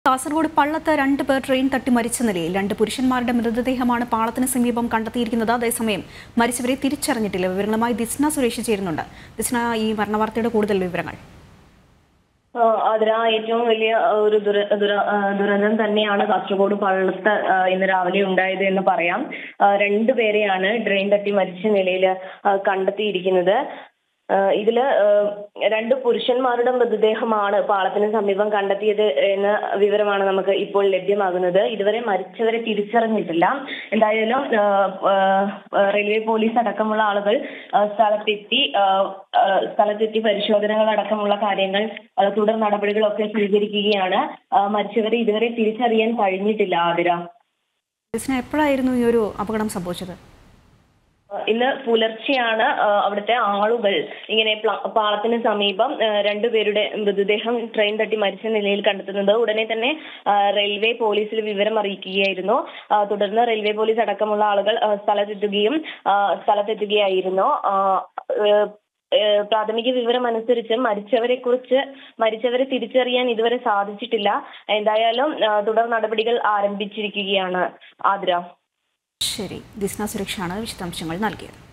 കാസർഗോഡ് പള്ളത്ത് രണ്ട് പേർ ട്രെയിൻ തട്ടി മരിച്ച നിലയിൽ രണ്ട് പുരുഷന്മാരുടെ മൃതദേഹമാണ് പാളത്തിന് സമീപം കണ്ടെത്തിയിരിക്കുന്നത് അതേസമയം മരിച്ചവരെ തിരിച്ചറിഞ്ഞിട്ടില്ല വിവരങ്ങളുമായി ദിസ്ന സുരേഷ് ചേരുന്നുണ്ട് ദിസ്ന ഈ മരണവാർത്തയുടെ കൂടുതൽ വിവരങ്ങൾ ആ, അതിന് ഏറ്റവും വലിയ ആ, ഒരു ദുര ദുര ആ, ദുരന്തം തന്നെയാണ് കാസർഗോഡ് പള്ളത്ത് ആ, ഇന്ന് രാവിലെ ഉണ്ടായത് എന്ന് പറയാം ആ, രണ്ടുപേരെയാണ് ഡ്രെയിൻ തട്ടി മരിച്ച നിലയിൽ കണ്ടെത്തിയിരിക്കുന്നത് ആ, ഇതില് ആ, രണ്ട് പുരുഷന്മാരുടെ മൃതദേഹമാണ് പാളത്തിന് സമീപം കണ്ടെത്തിയത് എന്ന വിവരമാണ് നമുക്ക് ഇപ്പോൾ ലഭ്യമാകുന്നത് ഇതുവരെ മരിച്ചവരെ തിരിച്ചറിഞ്ഞിട്ടില്ല എന്തായാലും ആ, ആ, റെയിൽവേ പോലീസ് അടക്കമുള്ള ആളുകൾ ആ, സ്ഥലത്തെത്തി ആ, ആ, സ്ഥലത്തെത്തി പരിശോധനകൾ അടക്കമുള്ള കാര്യങ്ങൾ ആ, തുടർ നടപടികളൊക്കെ സ്വീകരിക്കുകയാണ് ആ, മരിച്ചവരെ ഇതുവരെ തിരിച്ചറിയാൻ കഴിഞ്ഞിട്ടില്ല ആതിര ദിസ്ന എപ്പോഴായിരുന്നു ഈ ഒരു അപകടം സംഭവിച്ചത് ഇന്ന് പുലർച്ചെയാണ് ആ, അവിടുത്തെ ആളുകൾ ഇങ്ങനെ പ്ല- പാളത്തിന് സമീപം ആ, രണ്ടുപേരുടെ മൃതദേഹം ട്രെയിൻ തട്ടി മരിച്ച നിലയിൽ കണ്ടെത്തുന്നത് ഉടനെ തന്നെ ആ, റെയിൽവേ പോലീസിൽ വിവരം അറിയിക്കുകയായിരുന്നു ആ, തുടർന്ന് റെയിൽവേ പോലീസ് അടക്കമുള്ള ആളുകൾ ആ, സ്ഥലത്തെത്തുകയും ആ, സ്ഥലത്തെത്തുകയായിരുന്നു ആ, ഏഹ്, ഏഹ്, പ്രാഥമിക വിവരം അനുസരിച്ച് മരിച്ചവരെ കുറിച്ച് മരിച്ചവരെ തിരിച്ചറിയാൻ ഇതുവരെ സാധിച്ചിട്ടില്ല എന്തായാലും ആ, തുടർ നടപടികൾ ആരംഭിച്ചിരിക്കുകയാണ് ആതിര ശരി ദിസ്ന സുരക്ഷയാണ് വിശദാംശങ്ങൾ നൽകിയത്